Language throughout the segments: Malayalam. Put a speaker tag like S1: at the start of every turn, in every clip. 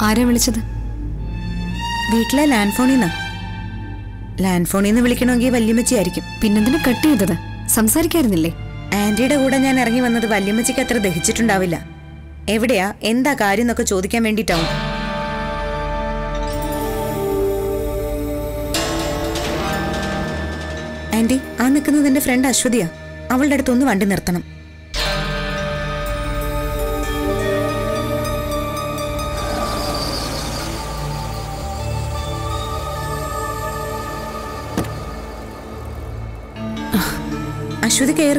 S1: ആരാ വിളിച്ചത്
S2: വീട്ടിലെ ലാൻഡ് ഫോണിൽ നിന്ന് ലാൻഡ് ഫോണിൽ നിന്ന് വിളിക്കണമെങ്കിൽ വല്യമ്മച്ചിയായിരിക്കും
S1: പിന്നെന്തിനാ കട്ട് ചെയ്തത് സംസാരിക്കായിരുന്നില്ലേ
S2: ആന്റിയുടെ കൂടെ ഞാൻ ഇറങ്ങി വന്നത് വല്യമ്മച്ചിക്ക് അത്ര ദഹിച്ചിട്ടുണ്ടാവില്ല എവിടെയാ എന്താ കാര്യം എന്നൊക്കെ ചോദിക്കാൻ വേണ്ടിയിട്ടാവും ആന്റി ആ നിൽക്കുന്നത് എന്റെ ഫ്രണ്ട് അശ്വതിയാ അവളുടെ അടുത്തൊന്ന് വണ്ടി നിർത്തണം അശ്വതി കയറ്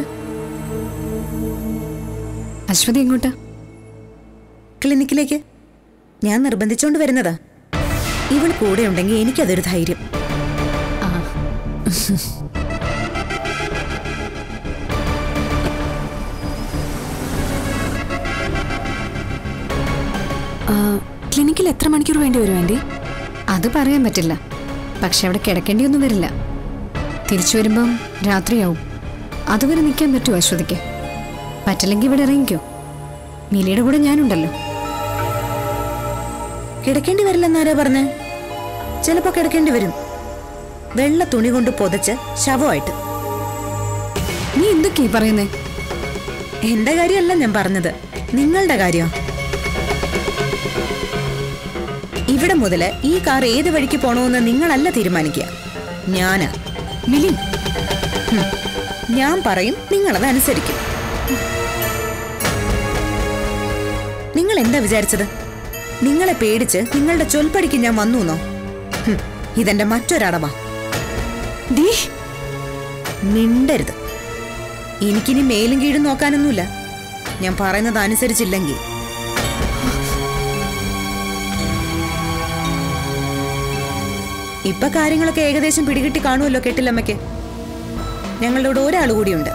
S1: അശ്വതി എങ്ങോട്ടാ
S2: ക്ലിനിക്കിലേക്ക് ഞാൻ നിർബന്ധിച്ചോണ്ട് വരുന്നതാ ഇവൾ കൂടെ ഉണ്ടെങ്കിൽ എനിക്കതൊരു ധൈര്യം
S1: ആ
S3: ക്ലിനിക്കിൽ എത്ര മണിക്കൂർ വേണ്ടി വരും ആൻറ്റി
S1: അത് പറയാൻ പറ്റില്ല പക്ഷെ അവിടെ കിടക്കേണ്ടിയൊന്നും വരില്ല തിരിച്ചു വരുമ്പം രാത്രിയാവും അതുവരെ നിൽക്കാൻ പറ്റുമോ അശ്വതിക്ക് പറ്റില്ലെങ്കിൽ ഇവിടെ ഇറങ്ങിക്കോ മിലിയുടെ കൂടെ ഞാനുണ്ടല്ലോ
S2: കിടക്കേണ്ടി വരില്ലെന്നാരാ പറഞ്ഞേ ചിലപ്പോ കിടക്കേണ്ടി വരും വെള്ള തുണി കൊണ്ട് പുതച്ച് ശവമായിട്ട്
S1: നീ എന്തൊക്കെയാ ഈ പറയുന്നേ
S2: എന്റെ കാര്യമല്ല ഞാൻ പറഞ്ഞത് നിങ്ങളുടെ കാര്യം ഇവിടെ മുതല് ഈ കാർ ഏത് വഴിക്ക് പോണോന്ന് നിങ്ങളല്ല തീരുമാനിക്കുക ഞാനാ
S1: മിലി
S2: ഞാൻ പറയും നിങ്ങളത് അനുസരിക്കും നിങ്ങൾ എന്താ വിചാരിച്ചത് നിങ്ങളെ പേടിച്ച് നിങ്ങളുടെ ചൊൽപ്പടിക്ക് ഞാൻ വന്നു എന്നോ ഹും, ഇതെന്റെ മറ്റൊരടവാ
S1: ഡീ
S2: മിണ്ടരുത് എനിക്കിനി മേലും കീഴും നോക്കാനൊന്നുമില്ല ഞാൻ പറയുന്നത് അനുസരിച്ചില്ലെങ്കിൽ ഇപ്പൊ കാര്യങ്ങളൊക്കെ ഏകദേശം പിടികിട്ടി കാണുമല്ലോ കെട്ടില്ലമ്മയ്ക്ക് ഞങ്ങളുടെ കൂടെ ഒരാൾ കൂടിയുണ്ട്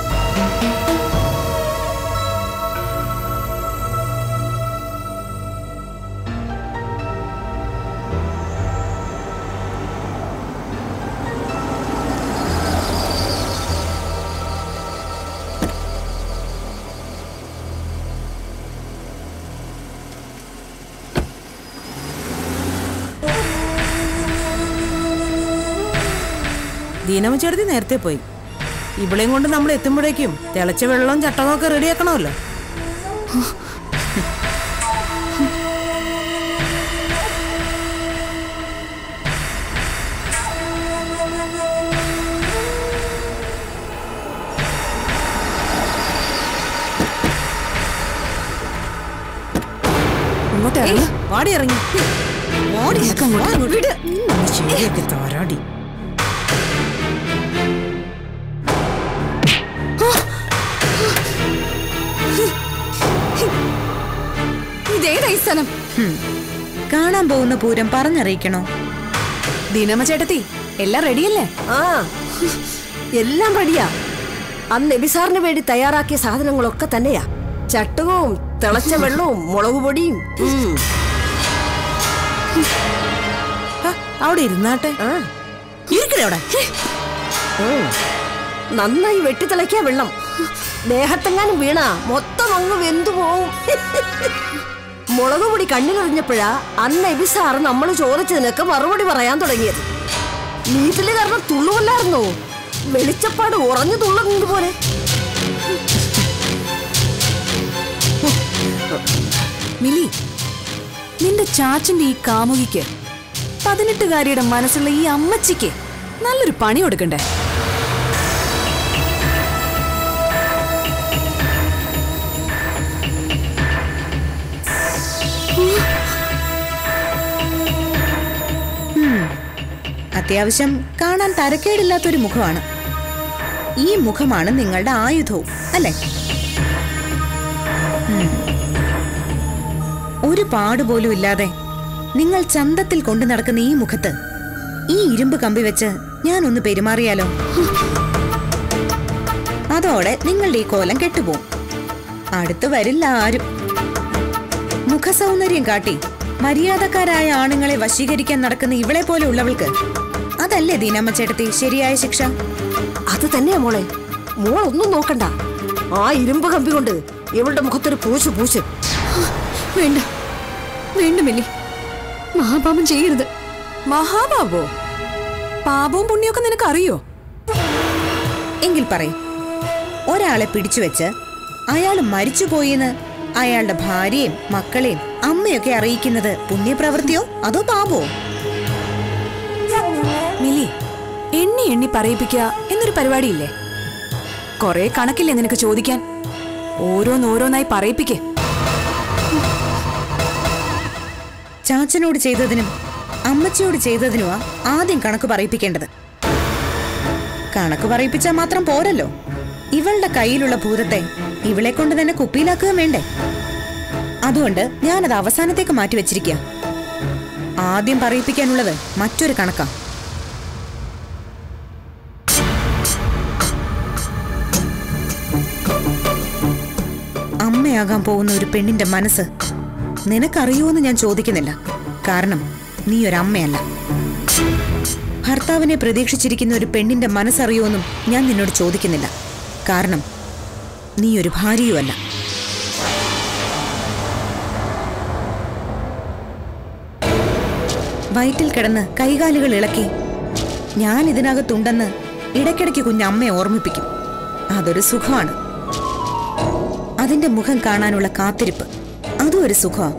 S4: ദീനമച്ചേർത്തി നേരത്തെ പോയി ഇവളെയും കൊണ്ട് നമ്മൾ എത്തുമ്പോഴേക്കും തിളച്ച വെള്ളവും ചട്ടകവും ഒക്കെ റെഡിയാക്കണമല്ലോ ഇങ്ങോട്ട് ഇറങ്ങി വാടി ഇറങ്ങി വാടി വാ ഇങ്ങോട്ട്. ഉം, ശരിയൊക്കെ താരാടി
S3: ഇതേതായി സ്ഥലം
S2: ഹും. കാണാൻ പോകുന്ന പൂരം പറഞ്ഞറിയിക്കണോ
S3: ദീനമ്മ ചേട്ടത്തി എല്ലാം റെഡിയല്ലേ
S5: ആ എല്ലാം റെഡിയാ അന്ന് എബിസാറിന് വേണ്ടി തയ്യാറാക്കിയ സാധനങ്ങളൊക്കെ തന്നെയാ ചട്ടകവും തിളച്ച വെള്ളവും മുളക് പൊടിയും ഉം.
S4: ആ, അവിടെ ഇരുന്നാട്ടെ
S5: ആ,
S4: ഇരിക്കണേ അവിടെ
S5: ഉം. നന്നായി വെട്ടിത്തിളക്കിയ വെള്ളം ദേഹത്തെങ്ങാനും വീണ മൊത്തം അങ്ങ് വെന്തു പോവും മുളക് പൊടി കണ്ണിലെറിഞ്ഞപ്പോഴാ അന്ന് എബിസാറ് നമ്മൾ ചോദിച്ചതിനൊക്കെ മറുപടി പറയാൻ തുടങ്ങിയത് വീട്ടില് കാരണം തുള്ളുവല്ലായിരുന്നോ വെളിച്ചപ്പാട് ഉറഞ്ഞു തുള്ളുന്നത് പോലെ
S3: മിലി നിന്റെ ചാച്ചന്റെ ഈ കാമുകിക്ക് പതിനെട്ടുകാരിയുടെ മനസ്സുള്ള ഈ അമ്മച്ചിക്ക് നല്ലൊരു പണി കൊടുക്കണ്ടേ
S2: അത്യാവശ്യം കാണാൻ തരക്കേടില്ലാത്തൊരു മുഖമാണ് ഈ മുഖമാണ് നിങ്ങളുടെ ആയുധവും അല്ലേ ഉം. ഒരു പാടുപോലും ഇല്ലാതെ നിങ്ങൾ ചന്തത്തിൽ കൊണ്ടു നടക്കുന്ന ഈ മുഖത്ത് ഈ ഇരുമ്പ് കമ്പി വെച്ച് ഞാനൊന്ന് പെരുമാറിയാലോ അതോടെ നിങ്ങളുടെ ഈ കോലം കെട്ടുപോകും അടുത്ത് വരില്ല ആരും മുഖസൗന്ദര്യം കാട്ടി മര്യാദക്കാരായ ആണുങ്ങളെ വശീകരിക്കാൻ നടക്കുന്ന ഇവളെ പോലെ ഉള്ളവൾക്ക് അതല്ലേ ദീനമ്മ ചേട്ടത്തി ശരിയായ ശിക്ഷ
S5: അത് തന്നെയാ മോളെ മോൾ ഒന്നും നോക്കണ്ട ആ ഇരുമ്പ് കമ്പി കൊണ്ട് ഇവളുടെ മുഖത്തൊരു പൂച്ച് പൂച്ച്
S1: വേണ്ട വേണ്ട മില്ലി മഹാപാപം ചെയ്യരുത്
S3: മഹാബാബോ പാപവും പുണ്യമൊക്കെ നിനക്ക് അറിയോ
S2: എങ്കിൽ പറയും ഒരാളെ പിടിച്ചുവെച്ച് അയാൾ മരിച്ചുപോയെന്ന് അയാളുടെ ഭാര്യയും മക്കളെയും അമ്മയൊക്കെ അറിയിക്കുന്നത് പുണ്യപ്രവൃത്തിയോ അതോ പാപമോ
S3: മിലി എണ്ണി എണ്ണി പറയിപ്പിക്കുക എന്നൊരു പരിപാടിയില്ലേ കൊറേ കണക്കില്ലേ നിനക്ക് ചോദിക്കാൻ ഓരോന്നോരോന്നായി പറയിപ്പിക്കേ
S2: ചാച്ചനോട് ചെയ്തതിനും അമ്മച്ചിയോട് ചെയ്തതിനുമാ ആദ്യം കണക്ക് പറയിപ്പിക്കേണ്ടത് കണക്ക് പറയിപ്പിച്ചാൽ മാത്രം പോരല്ലോ ഇവളുടെ കയ്യിലുള്ള ഭൂതത്തെ ഇവളെ കൊണ്ട് തന്നെ കുപ്പിയിലാക്കുക വേണ്ടേ അതുകൊണ്ട് ഞാനത് അവസാനത്തേക്ക് മാറ്റി വെച്ചിരിക്കുക ആദ്യം പറയിപ്പിക്കാനുള്ളത് മറ്റൊരു കണക്കാ അമ്മയാകാൻ പോകുന്ന ഒരു പെണ്ണിന്റെ മനസ്സ് നിനക്കറിയുമെന്ന് ഞാൻ ചോദിക്കുന്നില്ല കാരണം നീ ഒരു അമ്മയല്ല ഭർത്താവിനെ പ്രതീക്ഷിച്ചിരിക്കുന്ന ഒരു പെണ്ണിന്റെ മനസ്സറിയുമെന്നും ഞാൻ നിന്നോട് ചോദിക്കുന്നില്ല കാരണം നീ ഒരു ഭാര്യയുമല്ല വയറ്റിൽ കിടന്ന് കൈകാലുകൾ ഇളക്കി ഞാൻ ഇതിനകത്തുണ്ടെന്ന് ഇടയ്ക്കിടയ്ക്ക് കുഞ്ഞമ്മയെ ഓർമ്മിപ്പിക്കും അതൊരു സുഖമാണ് അതിന്റെ മുഖം കാണാനുള്ള കാത്തിരിപ്പ് അതും ഒരു സുഖമാണ്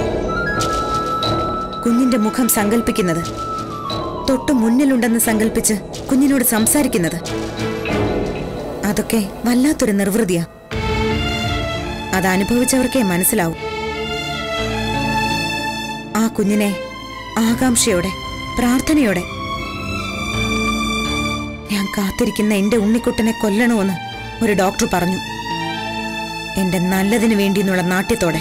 S2: കുഞ്ഞിന്റെ മുഖം സങ്കല്പിക്കുന്നത് തൊട്ടു മുന്നിലുണ്ടെന്ന് സങ്കല്പിച്ച് കുഞ്ഞിനോട് സംസാരിക്കുന്നത് അതൊക്കെ വല്ലാത്തൊരു നിർവൃതിയാ അത് അനുഭവിച്ചവർക്കേ മനസ്സിലാവും ആ കുഞ്ഞിനെ ആകാംക്ഷയോടെ പ്രാർത്ഥനയോടെ ഞാൻ കാത്തിരിക്കുന്ന എന്റെ ഉണ്ണിക്കുട്ടനെ കൊല്ലണമെന്ന് ഒരു ഡോക്ടർ പറഞ്ഞു എന്റെ നല്ലതിനു വേണ്ടി എന്നുള്ള നാട്യത്തോടെ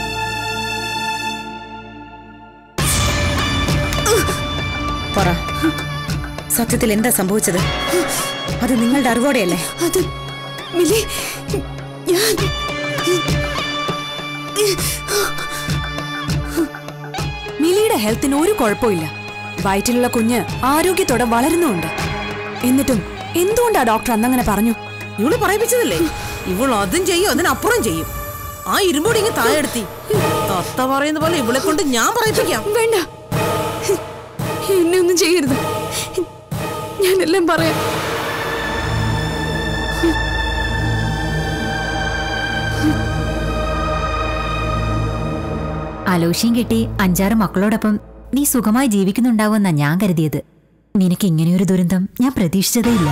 S2: പറ സത്യത്തിൽ എന്താ സംഭവിച്ചത് അത് നിങ്ങളുടെ അറിവോടെയല്ലേ
S3: അത് മിലി ഞാൻ മിലിയുടെ ഹെൽത്തിന് ഒരു കുഴപ്പമില്ല വയറ്റിലുള്ള കുഞ്ഞ് ആരോഗ്യത്തോടെ വളരുന്നുണ്ട് എന്നിട്ടും എന്തുകൊണ്ടാ ഡോക്ടർ അന്നങ്ങനെ പറഞ്ഞു
S4: ഇവള് പറയിപ്പിച്ചതല്ലേ ഇവൾ അതും ചെയ്യും അതിനപ്പുറം ചെയ്യും ആ ഇരുമ്പോടി ഇങ്ങ് താഴെടുത്തി തത്ത പറയുന്ന പോലെ ഇവളെ കൊണ്ട് ഞാൻ പറയിപ്പിക്കാം
S1: വേണ്ട എന്നെ ഒന്നും ചെയ്യരുത് ഞാനെല്ലാം പറയാം
S6: അലോഷ്യം കെട്ടി അഞ്ചാറ് മക്കളോടൊപ്പം നീ സുഖമായി ജീവിക്കുന്നുണ്ടാവുമെന്നാ ഞാൻ കരുതിയത് നിനക്ക് ഇങ്ങനെയൊരു ദുരന്തം ഞാൻ പ്രതീക്ഷിച്ചതേയില്ല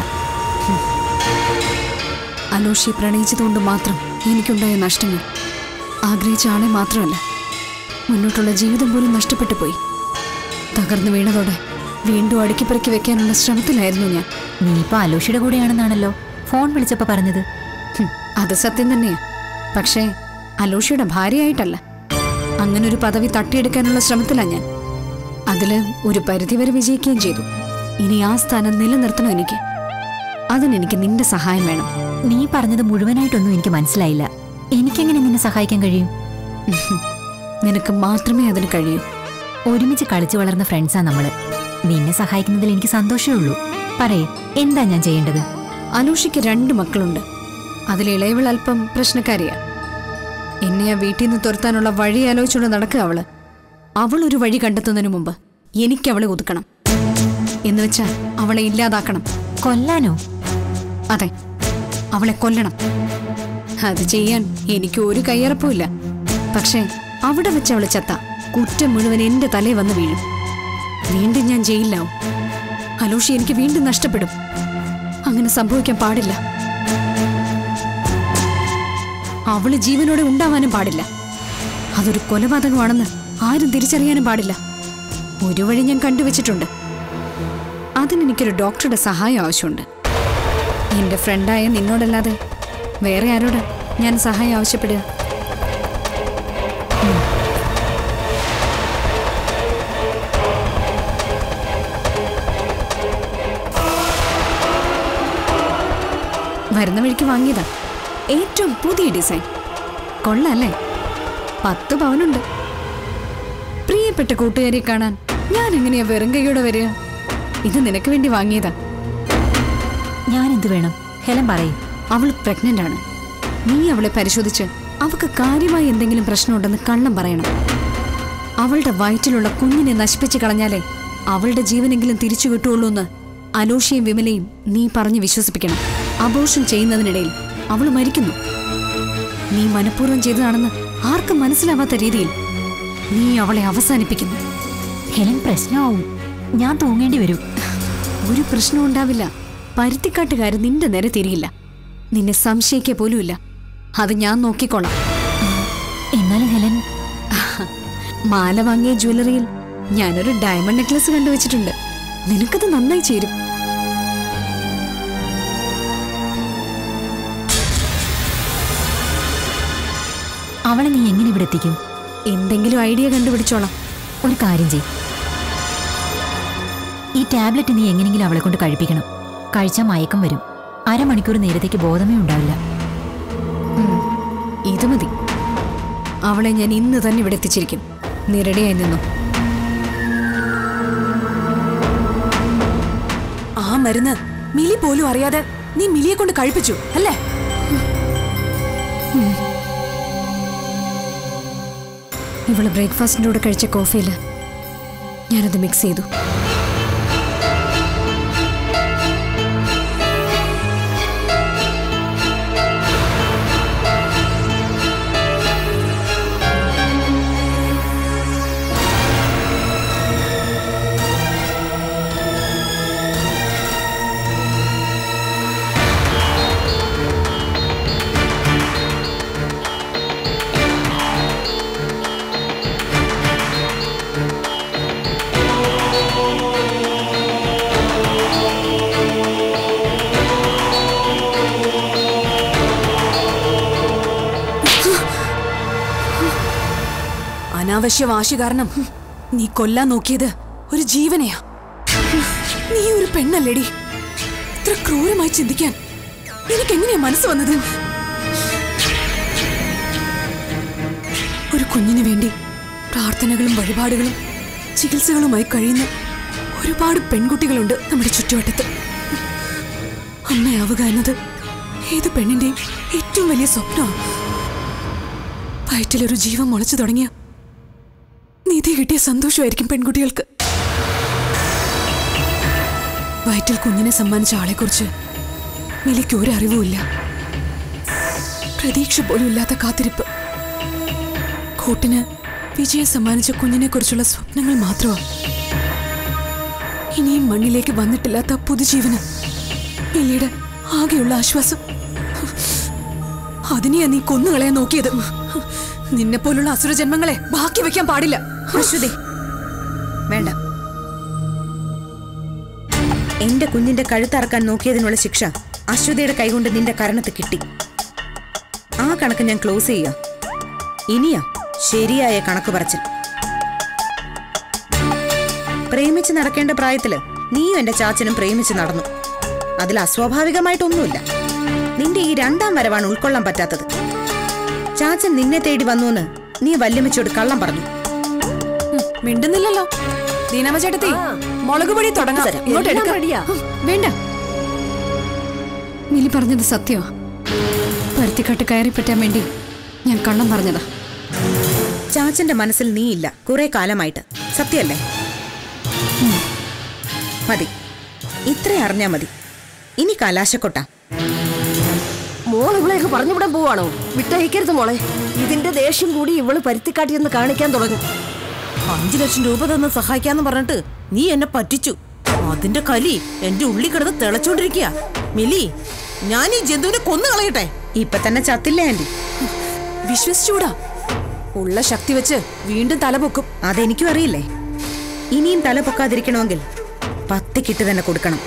S1: അലോഷിയെ പ്രണയിച്ചതുകൊണ്ട് മാത്രം എനിക്കുണ്ടായ നഷ്ടങ്ങൾ ആഗ്രഹിച്ച ആളെ മാത്രമല്ല മുന്നോട്ടുള്ള ജീവിതം പോലും നഷ്ടപ്പെട്ടു പോയി തകർന്നു വീണതോടെ വീണ്ടും അടുക്കിപ്പറക്കി വെക്കാനുള്ള ശ്രമത്തിലായിരുന്നു ഞാൻ
S6: നീ ഇപ്പൊ അലോഷിയുടെ കൂടെയാണെന്നാണല്ലോ ഫോൺ വിളിച്ചപ്പോ പറഞ്ഞത്
S1: ഹും, അത് സത്യം തന്നെയാ പക്ഷേ അലോഷിയുടെ ഭാര്യയായിട്ടല്ല അങ്ങനൊരു പദവി തട്ടിയെടുക്കാനുള്ള ശ്രമത്തിലാണ് ഞാൻ അതില് ഒരു പരിധിവരെ വിജയിക്കുകയും ചെയ്തു ഇനി ആ സ്ഥാനം നിലനിർത്തണം എനിക്ക് അതിനെനിക്ക് നിന്റെ സഹായം വേണം
S6: നീ പറഞ്ഞത് മുഴുവനായിട്ടൊന്നും എനിക്ക് മനസ്സിലായില്ല എനിക്കെങ്ങനെ നിന്നെ സഹായിക്കാൻ കഴിയും
S1: ഉഹും. നിനക്ക് മാത്രമേ അതിന് കഴിയൂ
S6: ഒരുമിച്ച് കളിച്ചു വളർന്ന ഫ്രണ്ട്സാ നമ്മള് നിന്നെ സഹായിക്കുന്നതിൽ എനിക്ക് സന്തോഷമേ ഉള്ളൂ പറയേ എന്താ ഞാൻ ചെയ്യേണ്ടത്
S1: അനൂഷയ്ക്ക് രണ്ട് മക്കളുണ്ട് അതിൽ ഇളയവൾ അല്പം പ്രശ്നക്കാരിയാ എന്നെ ആ വീട്ടിൽ നിന്ന് തുരത്താനുള്ള വഴി ആലോചിച്ചുകൊണ്ട് നടക്കുക അവള് അവൾ ഒരു വഴി കണ്ടെത്തുന്നതിന് മുമ്പ് എനിക്ക് അവളെ ഒതുക്കണം എന്ന് വെച്ചാൽ അവളെ ഇല്ലാതാക്കണം
S6: കൊല്ലാനോ
S1: അതെ അവളെ കൊല്ലണം അത് ചെയ്യാൻ എനിക്ക് ഒരു കയ്യറപ്പുമില്ല പക്ഷേ അവിടെ വെച്ച് അവളെ ചത്ത കുറ്റം മുഴുവൻ എന്റെ തലയിൽ വന്ന് വീഴും വീണ്ടും ഞാൻ ജയിലിലാവും അലോഷി എനിക്ക് വീണ്ടും നഷ്ടപ്പെടും അങ്ങനെ സംഭവിക്കാൻ പാടില്ല അവള് ജീവനോടെ ഉണ്ടാവാനും പാടില്ല അതൊരു കൊലപാതകമാണെന്ന് ആരും തിരിച്ചറിയാനും പാടില്ല ഒരു വഴി ഞാൻ കണ്ടുവച്ചിട്ടുണ്ട് അതിനെനിക്കൊരു ഡോക്ടറുടെ സഹായം ആവശ്യമുണ്ട് എന്റെ ഫ്രണ്ടായ നിന്നോടല്ലാതെ വേറെ ആരോട് ഞാൻ സഹായം ആവശ്യപ്പെടുക ഉം. വരുന്ന വഴിക്ക് വാങ്ങിയതാ ഏറ്റവും പുതിയ ഡിസൈൻ കൊള്ളാല്ലേ പത്ത് പവനുണ്ട് പ്രിയപ്പെട്ട കൂട്ടുകാരെ കാണാൻ ഞാൻ എങ്ങനെയാ വെറും കൈയോടെ വരിക ഇത് നിനക്ക് വേണ്ടി വാങ്ങിയതാ
S6: ഞാൻ എന്ത് വേണം ഹെലൻ പറയേ
S1: അവൾ പ്രഗ്നന്റ് ആണ് നീ അവളെ പരിശോധിച്ച് അവൾക്ക് കാര്യമായി എന്തെങ്കിലും പ്രശ്നമുണ്ടെന്ന് കള്ളം പറയണം അവളുടെ വയറ്റിലുള്ള കുഞ്ഞിനെ നശിപ്പിച്ചു കളഞ്ഞാലേ അവളുടെ ജീവനെങ്കിലും തിരിച്ചു കിട്ടുള്ളൂ എന്ന് അലോഷിയും വിമലയും നീ പറഞ്ഞ് വിശ്വസിപ്പിക്കണം അബോഷൻ ചെയ്യുന്നതിനിടയിൽ അവൾ മരിക്കുന്നു നീ മനഃപൂർവ്വം ചെയ്തതാണെന്ന് ആർക്കും മനസ്സിലാവാത്ത രീതിയിൽ നീ അവളെ അവസാനിപ്പിക്കുന്നു
S6: ഹെലൻ പ്രശ്നമാവും ഞാൻ തൂങ്ങേണ്ടി വരും
S1: ഒരു പ്രശ്നവും ഉണ്ടാവില്ല പരുത്തിക്കാട്ടുകാർ നിന്റെ നേരെ തിരിയില്ല നിന്നെ സംശയിക്കുക പോലുമില്ല അത് ഞാൻ നോക്കിക്കോളാം
S6: എന്നാലും ഹെലൻ
S1: മാല വാങ്ങിയ ജ്വല്ലറിയിൽ ഞാനൊരു ഡയമണ്ട് നെക്ലസ് കണ്ടുവച്ചിട്ടുണ്ട് നിനക്കത് നന്നായി ചേരും
S6: അവളെ നീ എങ്ങനെ ഇവിടെ എത്തിക്കും
S1: എന്തെങ്കിലും ഐഡിയ കണ്ടുപിടിച്ചോളാം
S6: ഒരു കാര്യം ചെയ് ഈ ടാബ്ലറ്റ് നീ എങ്ങനെയെങ്കിലും അവളെ കൊണ്ട് കഴിപ്പിക്കണം കഴിച്ചാൽ മയക്കം വരും അരമണിക്കൂർ നേരത്തേക്ക് ബോധമേ ഉണ്ടാവില്ല
S1: ഇത് മതി അവളെ ഞാൻ ഇന്ന് തന്നെ ഇവിടെ എത്തിച്ചിരിക്കും നീ റെഡിയായി നിന്നു
S3: ആ മരുന്ന് മിലി പോലും അറിയാതെ നീ മിലിയെ കൊണ്ട് കഴിപ്പിച്ചു അല്ലേ
S1: ഇവള് ബ്രേക്ക്ഫാസ്റ്റിൻ്റെ കൂടെ കഴിച്ച കോഫിയിൽ ഞാനത് മിക്സ് ചെയ്തു
S3: അനാവശ്യ വാശി കാരണം നീ കൊല്ലാൻ നോക്കിയത് ഒരു ജീവനെയാ നീ ഒരു പെണ്ണല്ലേടി ഇത്ര ക്രൂരമായി ചിന്തിക്കാൻ നിനക്ക് എങ്ങനെയാ മനസ്സ് വന്നത് ഒരു കുഞ്ഞിന് വേണ്ടി പ്രാർത്ഥനകളും വഴിപാടുകളും ചികിത്സകളുമായി കഴിയുന്ന ഒരുപാട് പെൺകുട്ടികളുണ്ട് നമ്മുടെ ചുറ്റുവട്ടത്ത് അമ്മയാവുക എന്നത് ഏത് പെണ്ണിന്റെയും ഏറ്റവും വലിയ സ്വപ്നമാണ് വയറ്റിലൊരു ജീവൻ മുളച്ചു തുടങ്ങിയ നീതി കിട്ടിയ സന്തോഷമായിരിക്കും പെൺകുട്ടികൾക്ക് വയറ്റിൽ കുഞ്ഞിനെ സമ്മാനിച്ച ആളെക്കുറിച്ച് മിലിക്ക് ഒരു അറിവുമില്ല പ്രതീക്ഷ പോലും ഇല്ലാത്ത കാത്തിരിപ്പ് കൂട്ടിന് വിജയം സമ്മാനിച്ച കുഞ്ഞിനെ കുറിച്ചുള്ള സ്വപ്നങ്ങൾ മാത്രമാണ് ഇനിയും മണ്ണിലേക്ക് വന്നിട്ടില്ലാത്ത പുതുജീവന് മിലിയുടെ ആകെയുള്ള ആശ്വാസം അതിനെയാ നീ കൊന്നുകളയാൻ നോക്കിയത് നിന്നെ പോലുള്ള അസുരജന്മങ്ങളെ ബാക്കി വെക്കാൻ പാടില്ല
S2: അശ്വതി വേണ്ട എന്റെ കുഞ്ഞിന്റെ കഴുത്തറക്കാൻ നോക്കിയതിനുള്ള ശിക്ഷ അശ്വതിയുടെ കൈകൊണ്ട് നിന്റെ കരണത്ത് കിട്ടി ആ കണക്ക് ഞാൻ ക്ലോസ് ചെയ്യാം ഇനിയാ ശരിയായ കണക്ക് പറച്ചിൽ പ്രേമിച്ച് നടക്കേണ്ട പ്രായത്തില് നീയും എന്റെ ചാച്ചനും പ്രേമിച്ച് നടന്നു അതിൽ അസ്വാഭാവികമായിട്ടൊന്നുമില്ല നിന്റെ ഈ രണ്ടാം വരവാണ് ഉൾക്കൊള്ളാൻ പറ്റാത്തത് ചാച്ചൻ നിന്നെ തേടി വന്നുവെന്ന് നീ വല്യമ്മച്ചോട് കള്ളം പറഞ്ഞു
S3: മിണ്ടുന്നില്ലല്ലോ ദീനമ്മ ചേട്ടത്തി മുളക് പൊടി തുടങ്ങാം ഇങ്ങോട്ട്
S5: എല്ലാം
S3: എടുക്ക
S5: റെഡിയാ
S1: വേണ്ട മിലി പറഞ്ഞത് സത്യമാ പരുത്തിക്കാട്ട് കയറി പറ്റാൻ വേണ്ടി ഞാൻ കള്ളം പറഞ്ഞതാ
S2: ചാച്ചന്റെ മനസ്സിൽ നീയില്ല കുറെ കാലമായിട്ട് സത്യല്ലേ ഉം. മതി ഇത്ര അറിഞ്ഞാ മതി ഇനി കലാശക്കൊട്ട
S5: മോൾ ഇവളെയൊക്കെ പറഞ്ഞുവിടാൻ പോവാണോ വിട്ടയക്കരുത് മോളെ ഇതിന്റെ ദേഷ്യം കൂടി ഇവള് പരുത്തിക്കാട്ടിയെന്ന് കാണിക്കാൻ തുടങ്ങും
S4: അഞ്ചു ലക്ഷം രൂപ തന്ന് സഹായിക്കാന്ന് പറഞ്ഞിട്ട് നീ എന്നെ പറ്റിച്ചു അതിന്റെ കലി എന്റെ ഉള്ളി കിടന്ന് തിളച്ചോണ്ടിരിക്കുക മിലി ഞാൻ ഈ ജന്തുവിനെ കൊന്നു കളയട്ടെ
S2: ഇപ്പൊ തന്നെ ചത്തില്ലേ ആന്റി
S3: വിശ്വസിച്ചൂടാ ഉള്ള ശക്തി വെച്ച് വീണ്ടും തലപൊക്കും
S2: അതെനിക്കും അറിയില്ലേ ഇനിയും തല പൊക്കാതിരിക്കണമെങ്കിൽ പത്ത് കിട്ട് തന്നെ കൊടുക്കണം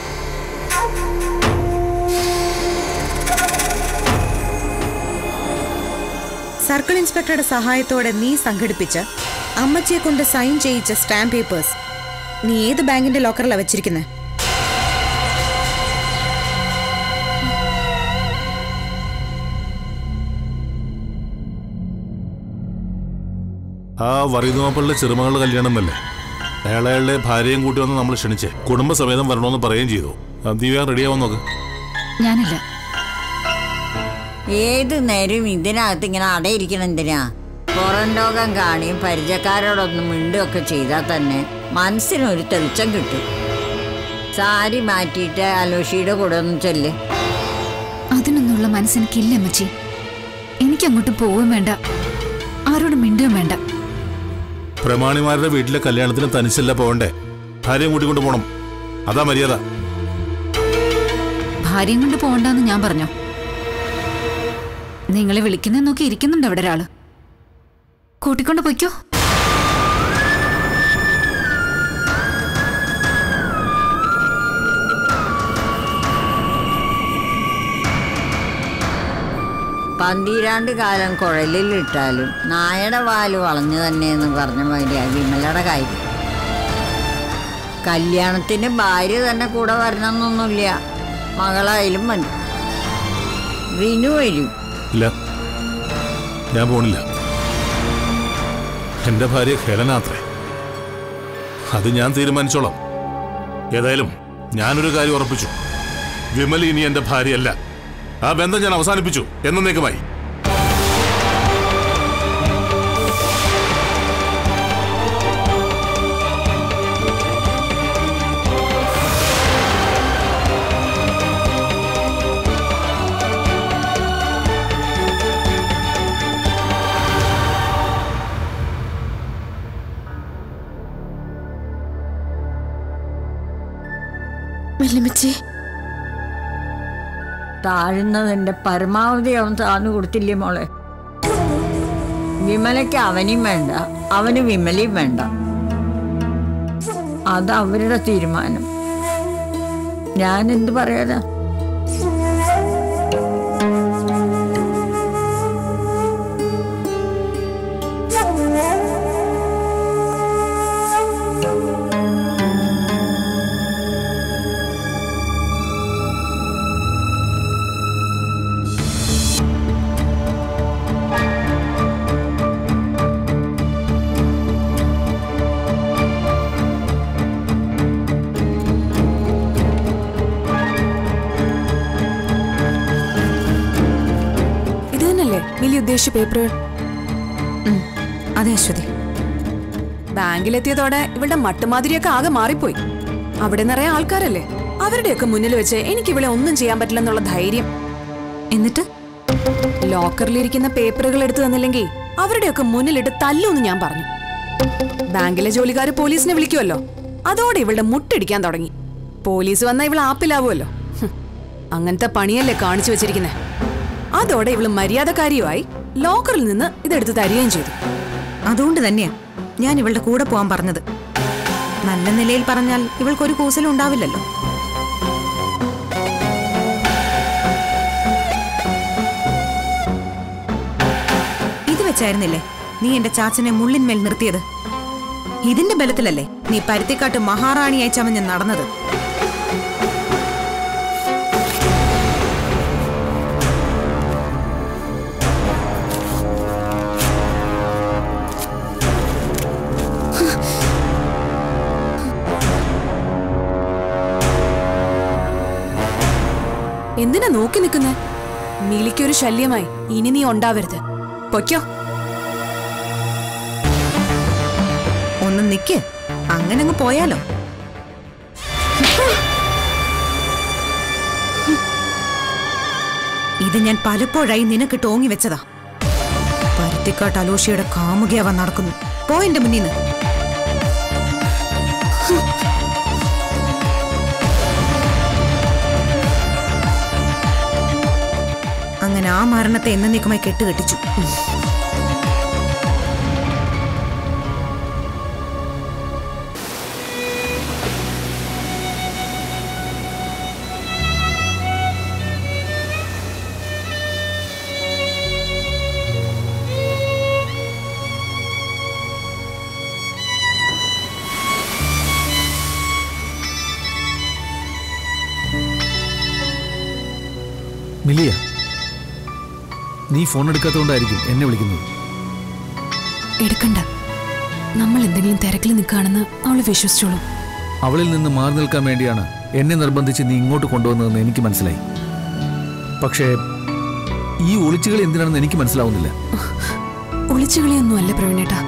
S2: സർക്കിൾ ഇൻസ്പെക്ടറുടെ സഹായത്തോടെ നീ സംഘടിപ്പിച്ച അമ്മച്ചിയെ കൊണ്ട് സൈൻ ചെയ്യിച്ച സ്റ്റാമ്പ് പേപ്പേഴ്സ് നീ ഏത് ബാങ്കിന്റെ ലോക്കറിലാണ് വെച്ചിരിക്കുന്നത്
S7: ആ വറിയുന്നോപ്പളുടെ ചെറുമകളുടെ കല്യാണം തന്നെ അയാളയാളുടെ ഭാര്യയും കൂട്ടി വന്ന് നമ്മൾ ക്ഷണിച്ചേ കുടുംബസമേതം വരണമെന്ന് പറയുകയും ചെയ്തു ആ, നീ വേഗം റെഡിയാവാൻ നോക്ക്
S1: ഞാനില്ല
S8: ഏത് നേരം ഇതിനകത്ത് ഇങ്ങനെ അടയിരിക്കണം എന്തിനാ പുറം ലോകം കാണിയും പരിചയക്കാരോടൊന്നും മിണ്ടുകയൊക്കെ ചെയ്താൽ തന്നെ മനസ്സിനൊരു തെളിച്ചം കിട്ടും സാരി മാറ്റിയിട്ട് അലോഷിയുടെ കൂടെ ഒന്ന് ചെല്ല്
S1: അതിനൊന്നുള്ള മനസ്സെനിക്കില്ല അമ്മച്ചി എനിക്കങ്ങോട്ട് പോവുകയും വേണ്ട ആരോടും മിണ്ടുകയും വേണ്ട
S7: പ്രമാണിമാരുടെ വീട്ടിലെ കല്യാണത്തിന് തനിച്ചല്ല പോകണ്ടേ ഭാര്യയും കൂട്ടിക്കൊണ്ട് പോണം അതാ മര്യാദ
S1: ഭാര്യയും കൊണ്ട് പോകണ്ടെന്ന് ഞാൻ പറഞ്ഞു നിങ്ങളെ വിളിക്കുന്ന നോക്കി ഇരിക്കുന്നുണ്ട് അവിടെ ഒരാള് കൂട്ടിക്കൊണ്ട് പൊയ്ക്കോ
S8: പന്തിരാണ്ട് കാലം കുഴലിലിട്ടാലും നായയുടെ വാല് വളഞ്ഞു തന്നെ എന്ന് പറഞ്ഞ മാതിരിയാ വിമലയുടെ കാര്യം കല്യാണത്തിന് ഭാര്യ തന്നെ കൂടെ വരണമെന്നൊന്നുമില്ല മകളായാലും മതി വിനു വരും
S7: ഇല്ല ഞാൻ പോണില്ല എന്റെ ഭാര്യ ഹെലനാത്രേ അത് ഞാൻ തീരുമാനിച്ചോളാം ഏതായാലും ഞാനൊരു കാര്യം ഉറപ്പിച്ചു വിമൽ ഇനി എന്റെ ഭാര്യയല്ല ആ ബന്ധം ഞാൻ അവസാനിപ്പിച്ചു എന്നേക്കുമായി
S2: വല്യമ്മച്ചി
S8: താഴുന്നതിന്റെ പരമാവധി അവൻ താന്നു കൊടുത്തില്ലേ മോളെ വിമലയ്ക്ക് അവനെയും വേണ്ട അവന് വിമലയും വേണ്ട അത് അവരുടെ തീരുമാനം ഞാൻ എന്ത് പറയാനാ
S3: ഇത് തന്നെയല്ലേ വലിയ ഉദ്ദേശിച്ച പേപ്പറുകൾ
S2: അതെ അശ്വതി
S3: ബാങ്കിലെത്തിയതോടെ ഇവളുടെ മട്ടുമാതിരിയൊക്കെ ആകെ മാറിപ്പോയി അവിടെ നിറയെ ആൾക്കാരല്ലേ അവരുടെയൊക്കെ മുന്നിൽ വെച്ച് എനിക്ക് ഇവിടെ ഒന്നും ചെയ്യാൻ പറ്റില്ലെന്നുള്ള ധൈര്യം
S2: എന്നിട്ട്
S3: ലോക്കറിലിരിക്കുന്ന പേപ്പറുകൾ എടുത്തു തന്നില്ലെങ്കിൽ അവരുടെയൊക്കെ മുന്നിലിട്ട് തല്ലൂന്ന് ഞാൻ പറഞ്ഞു ബാങ്കിലെ ജോലിക്കാർ പോലീസിനെ വിളിക്കുമല്ലോ അതോടെ ഇവളുടെ മുട്ടിടിക്കാൻ തുടങ്ങി പോലീസ് വന്നാൽ ഇവൾ ആപ്പിലാവുമല്ലോ ഹും, അങ്ങനത്തെ പണിയല്ലേ കാണിച്ചു വെച്ചിരിക്കുന്നേ അതോടെ ഇവള് മര്യാദക്കാരിയുമായി ലോക്കറിൽ നിന്ന് ഇതെടുത്ത് തരികയും ചെയ്തു
S2: അതുകൊണ്ട് തന്നെയാ ഞാൻ ഇവളുടെ കൂടെ പോകാൻ പറഞ്ഞത് നല്ല നിലയിൽ പറഞ്ഞാൽ ഇവൾക്കൊരു കൂസലും ഉണ്ടാവില്ലല്ലോ ഇത് വെച്ചായിരുന്നില്ലേ നീ എന്റെ ചാച്ചനെ മുള്ളിന്മേൽ നിർത്തിയത് ഇതിന്റെ ബലത്തിലല്ലേ നീ പരുത്തിക്കാട്ട് മഹാറാണിയായി ചമഞ്ഞ് നടന്നത്
S3: എന്തിനാ നോക്കി നിൽക്കുന്നേ മിലിക്കൊരു ശല്യമായി ഇനി നീ ഉണ്ടാവരുത് പൊയ്ക്കോ
S2: ഒന്ന് നിക്ക് അങ്ങനെ അങ്ങ് പോയാലോ ഇത് ഞാൻ പലപ്പോഴായി നിനക്ക് ടോങ്ങി വെച്ചതാ പരുത്തിക്കാട്ട് അലോഷിയുടെ കാമുകിയാവാൻ നടക്കുന്നു പോ എന്റെ മുന്നിൽ നിന്ന് അങ്ങനെ ആ മരണത്തെ എന്നേക്കുമായി കെട്ടുകെട്ടിച്ചു
S9: മിലിയ നീ ഫോൺ എടുക്കാത്തതുകൊണ്ടായിരിക്കും എന്നെ വിളിക്കുന്നത്
S3: എടുക്കണ്ട നമ്മൾ എന്തെങ്കിലും തിരക്കിൽ നിൽക്കുകയാണെന്ന് അവള് വിശ്വസിച്ചോളൂ
S9: അവളിൽ നിന്ന് മാറി നിൽക്കാൻ വേണ്ടിയാണ് എന്നെ നിർബന്ധിച്ച് നീ ഇങ്ങോട്ട് കൊണ്ടുവന്നതെന്ന് എനിക്ക് മനസ്സിലായി പക്ഷേ ഈ ഒളിച്ചുകൾ എന്തിനാണെന്ന് എനിക്ക് മനസ്സിലാവുന്നില്ല
S3: ഒളിച്ചുകളിയൊന്നുമല്ല പ്രവീണേട്ടാ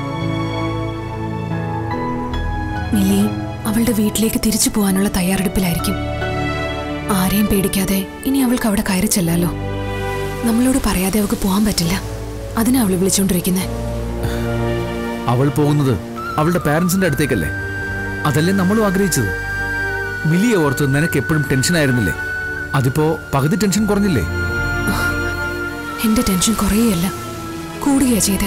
S3: മിലി അവളുടെ വീട്ടിലേക്ക് തിരിച്ചു പോകാനുള്ള തയ്യാറെടുപ്പിലായിരിക്കും ആരെയും പേടിക്കാതെ ഇനി അവൾക്ക് അവിടെ കയറി ചെല്ലാലോ നമ്മളോട് പറയാതെ അവൾക്ക് പോകാൻ പറ്റില്ല അതിനാ അവള് വിളിച്ചോണ്ടിരിക്കുന്നത്
S9: അവൾ പോകുന്നത് അവളുടെ പാരൻസിന്റെ അടുത്തേക്കല്ലേ അതല്ലേ നമ്മളും ആഗ്രഹിച്ചത് മിലിയെ ഓർത്ത് നിനക്ക് എപ്പോഴും ടെൻഷനായിരുന്നില്ലേ അതിപ്പോ പകുതി ടെൻഷൻ കുറഞ്ഞില്ലേ
S3: എന്റെ ടെൻഷൻ കുറയുകയല്ല കൂടുകയാ ചെയ്തേ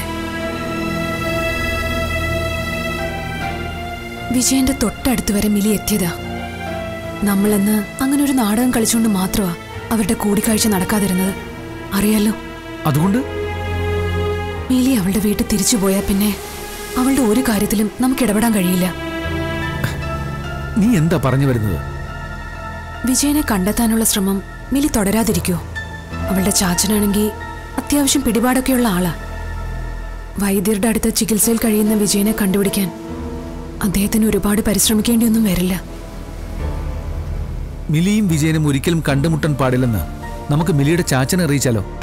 S3: വിജയന്റെ തൊട്ടടുത്ത് വരെ മിലി എത്തിയതാ നമ്മളെന്ന് അങ്ങനെ ഒരു നാടകം കളിച്ചുകൊണ്ട് മാത്രമാ അവരുടെ കൂടിക്കാഴ്ച നടക്കാതിരുന്നത് അറിയാലോ
S9: അതുകൊണ്ട്
S3: മിലി അവളുടെ വീട്ടിൽ തിരിച്ചു പോയാൽ പിന്നെ അവളുടെ ഒരു കാര്യത്തിലും നമുക്ക് ഇടപെടാൻ കഴിയില്ല
S9: നീ എന്താ പറഞ്ഞു വരുന്നത്
S3: വിജയനെ കണ്ടെത്താനുള്ള ശ്രമം മിലി തുടരാതിരിക്കോ അവളുടെ ചാച്ചനാണെങ്കിൽ അത്യാവശ്യം പിടിപാടൊക്കെയുള്ള ആളാ വൈദ്യരുടെ അടുത്ത് ചികിത്സയിൽ കഴിയുന്ന വിജയനെ കണ്ടുപിടിക്കാൻ അദ്ദേഹത്തിന് ഒരുപാട് പരിശ്രമിക്കേണ്ടിയൊന്നും വരില്ല
S9: മിലിയും വിജയനും ഒരിക്കലും കണ്ടുമുട്ടാൻ പാടില്ലെന്ന് നമുക്ക് മിലിയുടെ ചാച്ചനെ അറിയിച്ചാലോ